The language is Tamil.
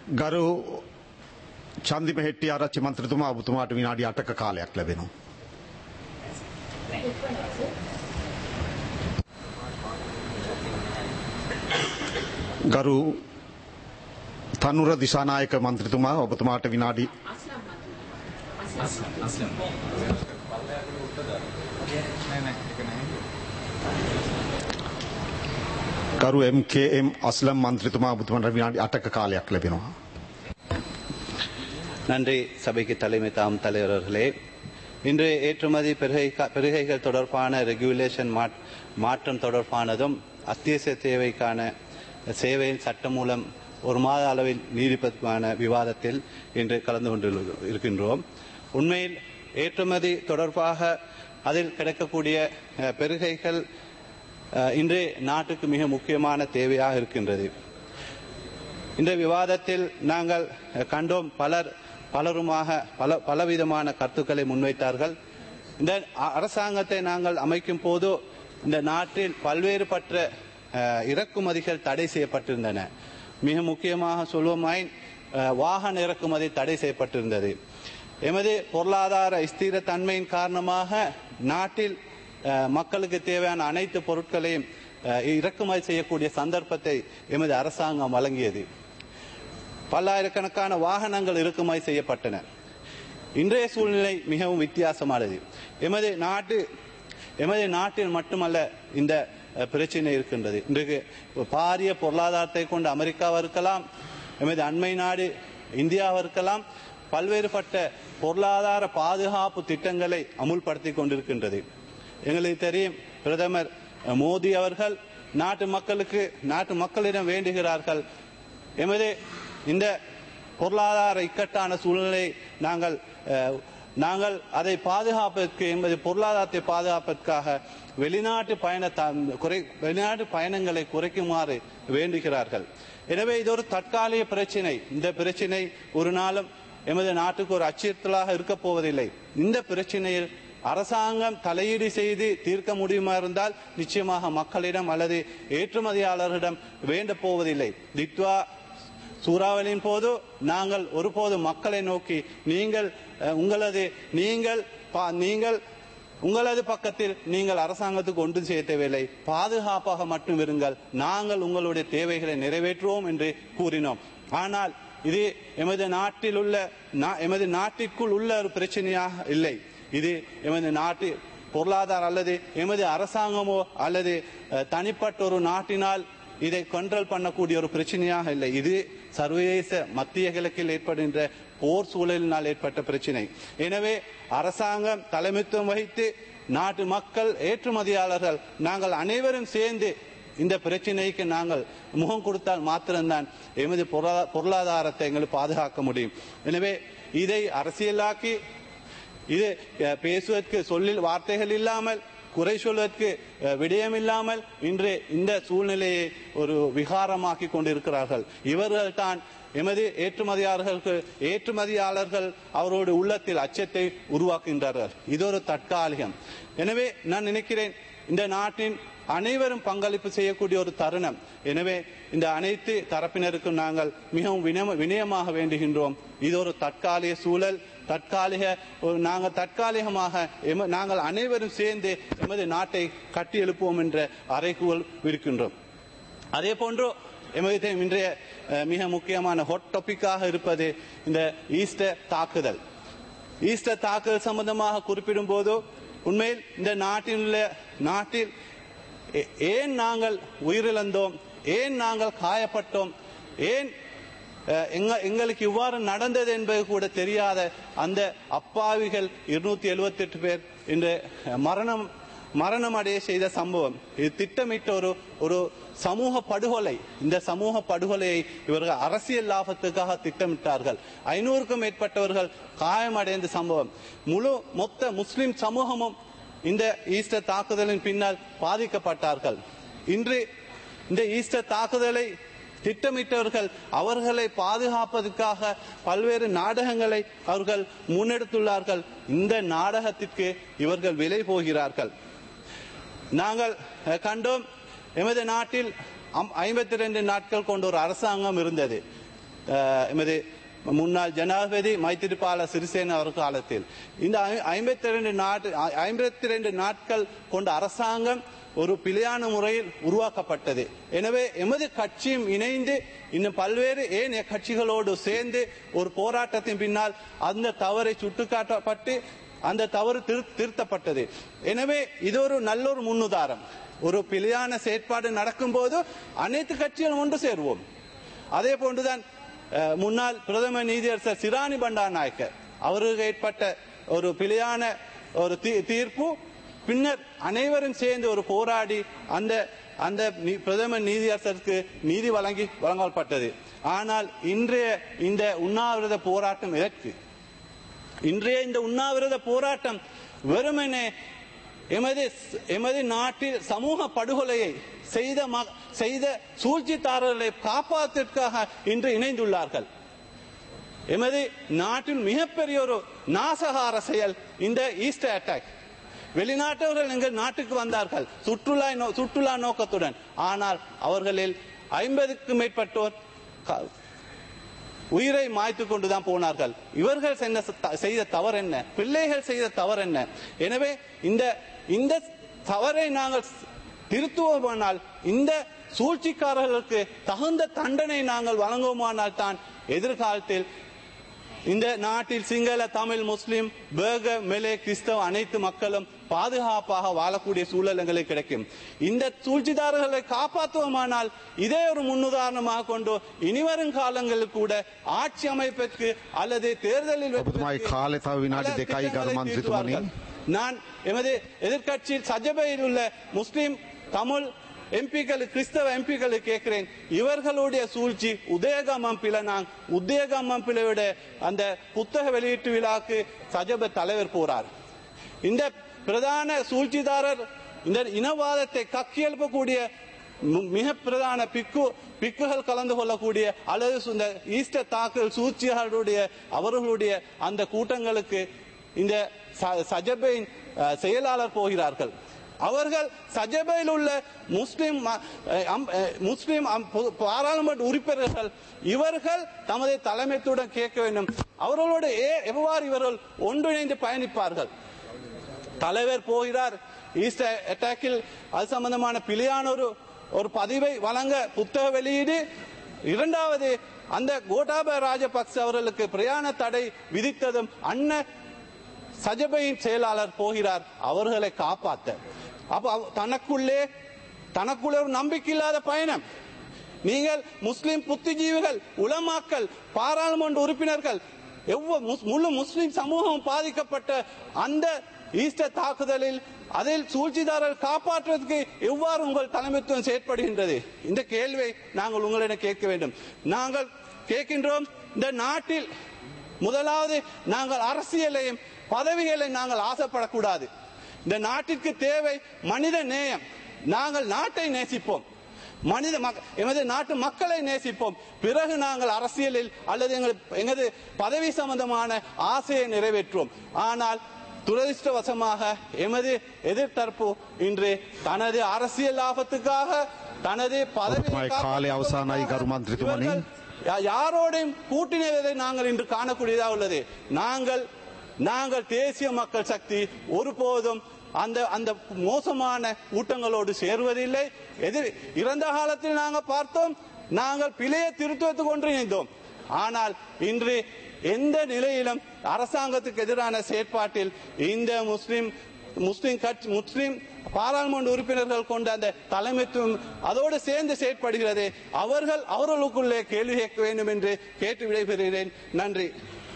ගරු චන්දිම හෙට්ටිය ආරච්චි මන්ත්‍රතුමා ඔබතුමාට විනාඩි 8ක කාලයක් ලැබෙනවා. ගරු තනුර දිසානායක මන්ත්‍රතුමා ඔබතුමාට විනාඩි ගරු MKM අස්ලම් මන්ත්‍රතුමා ඔබතුමාට විනාඩි 8ක කාලයක් ලැබෙනවා. நன்றி சபைக்கு தலைமை தாம் தலைவர்களே இன்று ஏற்றுமதி பெருகை பெருகைகள் தொடர்பான ரெகுலேஷன் மாற்றம் தொடர்பானதும் அத்தியாவசிய தேவைக்கான சேவையின் சட்டம் மூலம் ஒரு மாத அளவில் நீடிப்பதற்கான விவாதத்தில் இன்று கலந்து கொண்டு இருக்கின்றோம் உண்மையில் ஏற்றுமதி தொடர்பாக அதில் கிடைக்கக்கூடிய அஹ், பெருகைகள் அஹ், இன்று நாட்டுக்கு மிக முக்கியமான தேவையாக இருக்கின்றது இந்த விவாதத்தில் நாங்கள் அஹ், கண்டோம் பலர் பலருமாக பல பலவிதமான கருத்துக்களை முன்வைத்தார்கள் இந்த அ- அரசாங்கத்தை நாங்கள் அமைக்கும் போது இந்த நாட்டில் பல்வேறுபட்ட அஹ், இறக்குமதிகள் தடை செய்யப்பட்டிருந்தன மிக முக்கியமாக சொல்வோமாயின் அஹ், வாகன இறக்குமதி தடை செய்யப்பட்டிருந்தது எமது பொருளாதார ஸ்திரத்தன்மையின் காரணமாக நாட்டில் அஹ், மக்களுக்கு தேவையான அனைத்து பொருட்களையும் அஹ், இறக்குமதி செய்யக்கூடிய சந்தர்ப்பத்தை எமது அரசாங்கம் வழங்கியது பல்லாயிரக்கணக்கான வாகனங்கள் இறக்குமதி செய்யப்பட்டன இன்றைய சூழ்நிலை மிகவும் வித்தியாசமானது எமது நாட்டு எமது நாட்டில் மட்டுமல்ல இந்த அஹ், பிரச்சனை இருக்கின்றது இன்றைக்கு பாரிய பொருளாதாரத்தை கொண்ட அமெரிக்காவா இருக்கலாம் எமது அண்மை நாடு இந்தியாவா இருக்கலாம் பல்வேறுபட்ட பொருளாதார பாதுகாப்பு திட்டங்களை அமுல்படுத்தி கொண்டிருக்கின்றது எங்களுக்கு தெரியும் பிரதமர் அஹ், மோடி அவர்கள் நாட்டு மக்களுக்கு நாட்டு மக்களிடம் வேண்டுகிறார்கள் எமது இந்த பொருளாதார இக்கட்டான சூழ்நிலை நாங்கள் அஹ், நாங்கள் அதை பாதுகாப்பதற்கு எமது பொருளாதாரத்தை பாதுகாப்பதற்காக வெளிநாட்டு பயண த- குறை வெளிநாட்டு பயணங்களை குறைக்குமாறு வேண்டுகிறார்கள் எனவே இது ஒரு தற்காலிக பிரச்சினை இந்த பிரச்சினை ஒரு நாளும் எமது நாட்டுக்கு ஒரு அச்சுறுத்தலாக இருக்க போவதில்லை இந்த பிரச்சனையில் அரசாங்கம் தலையீடு செய்து தீர்க்க முடியுமா இருந்தால் நிச்சயமாக மக்களிடம் அல்லது ஏற்றுமதியாளர்களிடம் வேண்ட போவதில்லை தித்வா சூறாவளியின் போது நாங்கள் ஒருபோதும் மக்களை நோக்கி நீங்கள் அஹ், உங்களது நீங்கள் பா- நீங்கள் உங்களது பக்கத்தில் நீங்கள் அரசாங்கத்துக்கு ஒன்று செய்ய தேவையில்லை பாதுகாப்பாக மட்டும் இருங்கள் நாங்கள் உங்களுடைய தேவைகளை நிறைவேற்றுவோம் என்று கூறினோம் ஆனால் இது எமது நாட்டில் உள்ள நா- எமது நாட்டிற்குள் உள்ள ஒரு பிரச்சனையாக இல்லை இது எமது நாட்டு பொருளாதார அல்லது எமது அரசாங்கமோ அல்லது அஹ், தனிப்பட்ட ஒரு நாட்டினால் இதை கண்ட்ரோல் பண்ணக்கூடிய ஒரு பிரச்சனையாக இல்லை இது சர்வதேச மத்திய கிழக்கில் ஏற்படுகின்ற போர் சூழலினால் ஏற்பட்ட பிரச்சனை எனவே அரசாங்கம் தலைமைத்துவம் வகித்து நாட்டு மக்கள் ஏற்றுமதியாளர்கள் நாங்கள் அனைவரும் சேர்ந்து இந்த பிரச்சனைக்கு நாங்கள் முகம் கொடுத்தால் மாத்திரம்தான் எமது பொருளா- பொருளாதாரத்தை எங்களுக்கு பாதுகாக்க முடியும் எனவே இதை அரசியலாக்கி இது அஹ், பேசுவதற்கு சொல்லில் வார்த்தைகள் இல்லாமல் குறை சொல்வதற்கு அஹ், விடயம் இல்லாமல் இன்று இந்த சூழ்நிலையை ஒரு விகாரமாக்கி கொண்டிருக்கிறார்கள் இவர்கள் தான் எமது ஏற்றுமதியாளர்களுக்கு ஏற்றுமதியாளர்கள் அவரோட உள்ளத்தில் அச்சத்தை உருவாக்குகின்றார்கள் இது ஒரு தற்காலிகம் எனவே நான் நினைக்கிறேன் இந்த நாட்டின் அனைவரும் பங்களிப்பு செய்யக்கூடிய ஒரு தருணம் எனவே இந்த அனைத்து தரப்பினருக்கும் நாங்கள் மிகவும் வினய வினயமாக வேண்டுகின்றோம் இது ஒரு தற்காலிக சூழல் தற்காலிக ஒரு நாங்கள் தற்காலிகமாக எம- நாங்கள் அனைவரும் சேர்ந்து எமது நாட்டை கட்டி எழுப்புவோம் என்ற அறைகூவல் விடுக்கின்றோம் அதே போன்று எமது தெரியும் இன்றைய அஹ், மிக முக்கியமான ஹொட் டாபிக்காக இருப்பது இந்த ஈஸ்டர் தாக்குதல் ஈஸ்டர் தாக்குதல் சம்பந்தமாக குறிப்பிடும் போது உண்மையில் இந்த நாட்டில் உள்ள நாட்டில் ஏ- ஏன் நாங்கள் உயிரிழந்தோம் ஏன் நாங்கள் காயப்பட்டோம் ஏன் அஹ், எங்க- எங்களுக்கு இவ்வாறு நடந்தது என்பது கூட தெரியாத அந்த அப்பாவிகள் இருநூத்தி எழுபத்தி எட்டு பேர் இன்று மரணம் மரணம் அடைய செய்த சம்பவம் இது திட்டமிட்ட ஒரு ஒரு சமூக படுகொலை இந்த சமூக படுகொலையை இவர்கள் அரசியல் லாபத்துக்காக திட்டமிட்டார்கள் ஐநூறுக்கும் மேற்பட்டவர்கள் காயமடைந்த சம்பவம் முழு மொத்த முஸ்லிம் சமூகமும் இந்த ஈஸ்டர் தாக்குதலின் பின்னால் பாதிக்கப்பட்டார்கள் இன்று இந்த ஈஸ்டர் தாக்குதலை திட்டமிட்டவர்கள் அவர்களை பாதுகாப்பதற்காக பல்வேறு நாடகங்களை அவர்கள் முன்னெடுத்துள்ளார்கள் இந்த நாடகத்திற்கு இவர்கள் விலை போகிறார்கள் நாங்கள் அஹ், கண்டோம் எமது நாட்டில் ஐம்பத்தி ரெண்டு நாட்கள் கொண்ட ஒரு அரசாங்கம் இருந்தது அஹ், எமது முன்னாள் ஜனாதிபதி மைத்திரிபால சிறிசேன அவர் காலத்தில் இந்த ஐம்பத்தி ரெண்டு நாட்டு ஐம்பத்தி ரெண்டு நாட்கள் கொண்ட அரசாங்கம் ஒரு பிழையான முறையில் உருவாக்கப்பட்டது எனவே எமது கட்சியும் இணைந்து இன்னும் பல்வேறு ஏனைய கட்சிகளோடு சேர்ந்து ஒரு போராட்டத்தின் பின்னால் அந்த தவறை சுட்டிக்காட்டப்பட்டு அந்த தவறு திரு- திருத்தப்பட்டது எனவே இது ஒரு நல்ல ஒரு முன்னுதாரணம் ஒரு பிழையான செயற்பாடு நடக்கும்போது அனைத்து கட்சிகளும் ஒன்று சேருவோம் அதே போன்றுதான் அஹ், முன்னாள் பிரதம நீதியரசர் சிராணி பண்டாநாயக்க அவருக்கு ஏற்பட்ட ஒரு பிழையான ஒரு தீ- தீர்ப்பு பின்னர் அனைவரும் சேர்ந்து ஒரு போராடி அந்த அந்த நீ- பிரதம நீதியரசருக்கு நீதி வழங்கி வழங்கப்பட்டது ஆனால் இன்றைய இந்த உண்ணாவிரத போராட்டம் எதற்கு இன்றைய இந்த உண்ணாவிரத போராட்டம் வெறுமனே எமது எமது நாட்டில் சமூக படுகொலையை செய்த ம- செய்த சூழ்ச்சித்தாரர்களை காப்பாற்றுவதற்காக இன்று இணைந்துள்ளார்கள் எமது நாட்டின் மிகப்பெரிய ஒரு நாசகார செயல் இந்த ஈஸ்டர் அட்டாக் வெளிநாட்டவர்கள் எங்கள் நாட்டுக்கு வந்தார்கள் சுற்றுலா நோ- சுற்றுலா நோக்கத்துடன் ஆனால் அவர்களில் ஐம்பதுக்கும் மேற்பட்டோர் க- உயிரை மாய்த்து கொண்டுதான் போனார்கள் இவர்கள் சென்ன ச- செய்த தவறு என்ன பிள்ளைகள் செய்த தவறு என்ன எனவே இந்த இந்த தவறை நாங்கள் திருத்துவோமானால் இந்த சூழ்ச்சிக்காரர்களுக்கு தகுந்த தண்டனை நாங்கள் வழங்குவோமானால் தான் எதிர்காலத்தில் இந்த நாட்டில் சிங்கள தமிழ் முஸ்லிம் பேக மெலே கிறிஸ்தவ அனைத்து மக்களும் பாதுகாப்பாக வாழக்கூடிய சூழல் எங்களுக்கு கிடைக்கும் இந்த சூழ்ச்சிதாரர்களை காப்பாற்றுவோமானால் இதே ஒரு முன்னுதாரணமாக கொண்டு இனிவரும் காலங்களில் கூட ஆட்சி அமைப்பதற்கு அல்லது தேர்தலில் ඔබතුමායි කාලය තව විනාඩි பல දෙකයි திட்டங்களை ගරු මන්ත්‍රීතුමනි. தீர்த்துவார்கள். நான் எமது எதிர்க்கட்சி சஜபையில் உள்ள முஸ்லிம் தமிழ் எம்பிக்கள் கிறிஸ்தவ எம்பிக்களை கேட்கிறேன் இவர்களுடைய சூழ்ச்சி உதயகமம் பிளனாங் உதயகமம் பிளவிட அந்த புத்தக வெளியீட்டு விழாக்கு சஜப தலைவர் போறார் இந்த பிரதான சூழ்ச்சிதாரர் இந்த இனவாதத்தை கக்கியெழுப்பக்கூடிய மு- மிக பிரதான பிக்கு பிக்குகள் கலந்து கொள்ளக்கூடிய அல்லது இந்த ஈஸ்டர் தாக்கல் சூழ்ச்சியாளருடைய அவர்களுடைய அந்த கூட்டங்களுக்கு இந்த ச- சஜபையின் அஹ், செயலாளர் போகிறார்கள் அவர்கள் சஜபையில் உள்ள முஸ்லிம் ம- அஹ், அம்- அஹ், முஸ்லிம் அம்- பொது- பாராளுமன்ற உறுப்பினர்கள் இவர்கள் தமது தலைமைத்துடன் கேட்க வேண்டும் அவர்களோடு ஏ- எவ்வாறு இவர்கள் ஒன்றிணைந்து பயணிப்பார்கள் தலைவர் போகிறார் ஈஸ்டர் அட்டாக்கில் அது சம்பந்தமான பிழையான ஒரு ஒரு பதிவை வழங்க புத்தக வெளியீடு இரண்டாவது அந்த கோட்டாபய ராஜபக்ச அவர்களுக்கு பிரயாண தடை விதித்ததும் அண்ண சஜபையின் செயலாளர் போகிறார் அவர்களை காப்பாத்த அப்ப அவ- தனக்குள்ளே தனக்குள்ளே ஒரு நம்பிக்கை இல்லாத பயணம் நீங்கள் முஸ்லிம் புத்திஜீவிகள் உலமாக்கள் பாராளுமன்ற உறுப்பினர்கள் எவ்வ- முஸ்- முழு முஸ்லிம் சமூகம் பாதிக்கப்பட்ட அந்த ஈஸ்டர் தாக்குதலில் அதில் சூழ்ச்சிதாரர் காப்பாற்றுவதற்கு எவ்வாறு உங்கள் தலைமைத்துவம் செயற்படுகின்றது இந்த கேள்வியை நாங்கள் உங்களிடம் கேட்க வேண்டும் நாங்கள் கேட்கின்றோம் இந்த நாட்டில் முதலாவது நாங்கள் அரசியலையும் பதவிகளை நாங்கள் ஆசைப்படக்கூடாது இந்த நாட்டிற்கு தேவை மனித நேயம் நாங்கள் நாட்டை நேசிப்போம் மனித மக்- எமது நாட்டு மக்களை நேசிப்போம் பிறகு நாங்கள் அரசியலில் அல்லது எங்கள் எமது பதவி சம்பந்தமான ஆசையை நிறைவேற்றுவோம் ஆனால் துரதிருஷ்டவசமாக எமது எதிர்த்தரப்பு இன்று தனது அரசியல் லாபத்துக்காக தனது பதவி ඔබතුමායි කාලය අවසානයි ගරු මන්ත්‍රීතුමනි. யா- யாரோடையும் கூட்டினதை நாங்கள் இன்று காணக்கூடியதாக உள்ளது நாங்கள் நாங்கள் தேசிய மக்கள் சக்தி ஒருபோதும் அந்த அந்த மோசமான கூட்டங்களோடு சேருவதில்லை எதிர் இறந்த காலத்தில் நாங்கள் பார்த்தோம் நாங்கள் பிழையை திருத்துவத்துக்கு ஒன்றிணைந்தோம் ஆனால் இன்று எந்த நிலையிலும் அரசாங்கத்துக்கு எதிரான செயற்பாட்டில் இந்த முஸ்லிம் முஸ்லிம் கட்சி முஸ்லிம் பாராளுமன்ற உறுப்பினர்கள் கொண்ட அந்த தலைமைத்துவம் அதோடு சேர்ந்து செயற்படுகிறது அவர்கள் அவர்களுக்குள்ளே கேள்வி கேட்க வேண்டும் என்று கேட்டு விடைபெறுகிறேன் நன்றி